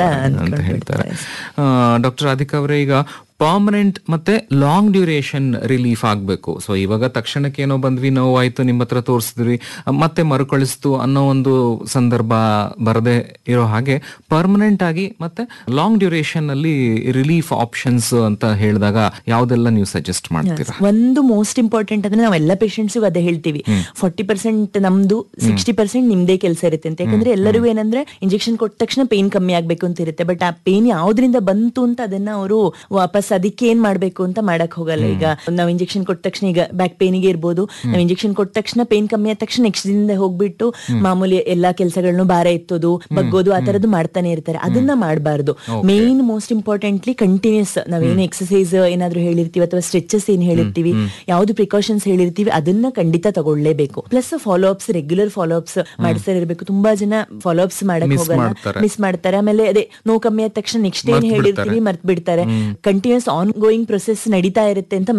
ಅಂತ ಅಂತ ಹೇಳ್ತಾರೆ ಡಾಕ್ಟರ್ ರಾಧಿಕಾ ಅವರೇ ಈಗ ಪರ್ಮನೆಂಟ್ ಮತ್ತೆ ಲಾಂಗ್ ಡ್ಯೂರೇಷನ್ ರಿಲೀಫ್ ಆಗ್ಬೇಕು ಸೊ ಇವಾಗ ತಕ್ಷಣಕ್ಕೆ ಏನೋ ಬಂದ್ವಿ ನೋವಾಯ್ತು ನಿಮ್ಮ ಹತ್ರ ತೋರಿಸಿದ್ವಿ ಮತ್ತೆ ಮರುಕಳಿಸ್ತು ಅನ್ನೋ ಒಂದು ಸಂದರ್ಭ ಬರದೆ ಇರೋ ಹಾಗೆ ಪರ್ಮನೆಂಟ್ ಆಗಿ ಮತ್ತೆ ಲಾಂಗ್ ಡ್ಯೂರೇಷನ್ ಅಲ್ಲಿ ರಿಲೀಫ್ ಆಪ್ಷನ್ಸ್ ಅಂತ ಹೇಳಿದಾಗ ಯಾವ್ದೆಲ್ಲ ನೀವು ಸಜೆಸ್ಟ್ ಮಾಡ್ತೀರಾ ಒಂದು ಮೋಸ್ಟ್ ಇಂಪಾರ್ಟೆಂಟ್ ಅಂದ್ರೆ ನಾವು ಎಲ್ಲ ಪೇಷಂಟ್ಸ್ ಅದೇ ಹೇಳ್ತೀವಿ ಫಾರ್ಟಿ ಪರ್ಸೆಂಟ್ ನಮ್ದು ಸಿಕ್ಸ್ಟಿ ಪರ್ಸೆಂಟ್ ನಿಮ್ದೇ ಕೆಲಸ ಇರುತ್ತೆ ಅಂತ ಯಾಕಂದ್ರೆ ಎಲ್ಲರಿಗೂ ಏನಂದ್ರೆ ಇಂಜೆಕ್ಷನ್ ಕೊಟ್ಟ ತಕ್ಷಣ ಪೇನ್ ಕಮ್ಮಿ ಆಗ್ಬೇಕು ಅಂತ ಇರುತ್ತೆ ಬಟ್ ಆ ಪೇನ್ ಯಾವ್ದ್ರಿಂದ ಬಂತು ಅಂತ ಅದನ್ನ ಅವರು ವಾಪಸ್ ಅದಕ್ಕೆ ಏನ್ ಮಾಡ್ಬೇಕು ಅಂತ ಮಾಡಕ್ ಹೋಗಲ್ಲ ಈಗ ನಾವು ಇಂಜೆಕ್ಷನ್ ಕೊಟ್ಟ ತಕ್ಷಣ ಈಗ ಬ್ಯಾಕ್ ಪೇನಿಗೆ ಇರ್ಬೋದು ನಾವು ಇಂಜೆಕ್ಷನ್ ಕೊಟ್ಟ ತಕ್ಷಣ ಪೇನ್ ಕಮ್ಮಿ ಆದ ತಕ್ಷಣ ನೆಕ್ಸ್ಟ್ ದಿನದಿಂದ ಹೋಗ್ಬಿಟ್ಟು ಮಾಮೂಲಿ ಎಲ್ಲಾ ಕೆಲಸಗಳನ್ನು ಭಾರ ಎತ್ತೋದು ಬಗ್ಗೋದು ಆ ತರದ್ದು ಮಾಡ್ತಾನೆ ಇರ್ತಾರೆ ಅದನ್ನ ಮಾಡಬಾರ್ದು ಮೇನ್ ಮೋಸ್ಟ್ ಇಂಪಾರ್ಟೆಂಟ್ಲಿ ಕಂಟಿನ್ಯೂಸ್ ನಾವೇನು ಎಕ್ಸಸೈಸ್ ಏನಾದ್ರು ಹೇಳಿರ್ತೀವಿ ಅಥವಾ ಸ್ಟ್ರೆಚಸ್ ಏನ್ ಹೇಳಿರ್ತೀವಿ ಯಾವ್ದು ಪ್ರಿಕಾಷನ್ಸ್ ಹೇಳಿರ್ತೀವಿ ಅದನ್ನ ಖಂಡಿತ ತಗೊಳ್ಳೇಬೇಕು plus follow ups regular follow ups ಮಾಡಿಸ್ತಾ ಇರಬೇಕು ತುಂಬಾ ಜನ ಫಾಲೋ ಅಪ್ಸ್ ಮಾಡಕ್ Miss ಹೋಗಲ್ಲ ಮಾಡ್ತಾರೆ. ಮಿಸ್ ಮಾಡ್ತಾರೆ ಆಮೇಲೆ ಅದೇ ನೋವು ಕಮ್ಮಿ ಆದ ತಕ್ಷಣ ನೆಕ್ಸ್ಟ್ ಏನ್ ಮರ್ತ್ ಹೇಳಿರ್ತೀವಿ ಬಿಡ್ತಾರೆ. ಮರ್ತ್ ಬಿಡ್ತಾರೆ ಕಂಟಿನ್ಯೂಸ್ ಆನ್ ಗೋಯಿಂಗ್ ಪ್ರೊಸೆಸ್ ನಡೀತಾ ಇರುತ್ತೆ ಅಂತ